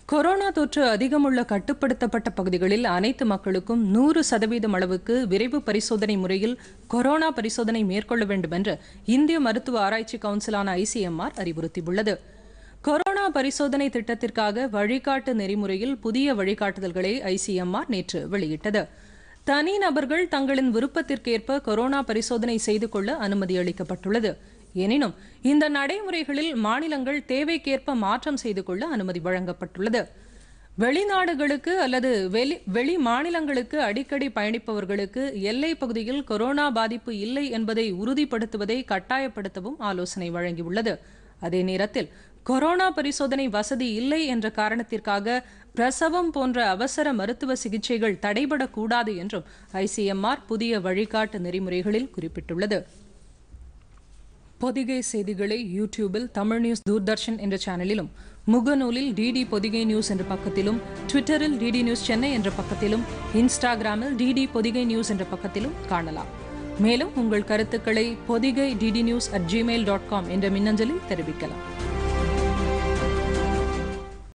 corona தொற்று அதிகமுள்ள கட்டுப்படுத்தப்பட்ட பகுதிகளில் அனைத்து மக்களுக்கும் நூறு சதவீதம் அளவுக்கு விரைவு பரிசோதனை முறையில் கொரோனா பரிசோதனை மேற்கொள்ள வேண்டும் என்று இந்திய மருத்துவ ஆராய்ச்சி கவுன்சிலான ஐசிஎம்ஆர் அறிவுறுத்தியுள்ளது கொரோனா பரிசோதனை திட்டத்திற்காக வழிகாட்டு நெறிமுறையில் புதிய வழிகாட்டுதல்களை ஐசிஎம்ஆர் நேற்று வெளியிட்டது தனிநபர்கள் தங்களின் விருப்பத்திற்கேற்ப கொரோனா பரிசோதனை செய்து கொள்ள அனுமதி அளிக்கப்பட்டுள்ளது எனினும் இந்த நடைமுறைகளில் மாநிலங்கள் தேவைக்கேற்ப மாற்றம் செய்து கொள்ள அனுமதி வழங்கப்பட்டுள்ளது வெளிநாடுகளுக்கு அல்லது வெளி வெளி மாநிலங்களுக்கு அடிக்கடி பயணிப்பவர்களுக்கு எல்லைப் பகுதியில் கொரோனா பாதிப்பு இல்லை என்பதை உறுதிப்படுத்துவதை கட்டாயப்படுத்தவும் ஆலோசனை வழங்கியுள்ளது அதே நேரத்தில் கொரோனா பரிசோதனை வசதி இல்லை என்ற காரணத்திற்காக பிரசவம் போன்ற அவசர மருத்துவ சிகிச்சைகள் தடைபடக்கூடாது என்றும் ஐசிஎம்ஆர் புதிய வழிகாட்டு நெறிமுறைகளில் குறிப்பிட்டுள்ளது பொதிகை செய்திகளை யூடியூபில் தமிழ் நியூஸ் தூர்தர்ஷன் என்ற சேனலிலும் முகநூலில் டிடி பொதிகை நியூஸ் என்ற பக்கத்திலும் ட்விட்டரில் டிடி நியூஸ் சென்னை என்ற பக்கத்திலும் இன்ஸ்டாகிராமில் டிடி பொதிகை நியூஸ் என்ற பக்கத்திலும் காணலாம் மேலும் உங்கள் கருத்துக்களை Podhigai DD news at Gmail dot com என்ற மின்னஞ்சலில் தெரிவிக்கலாம்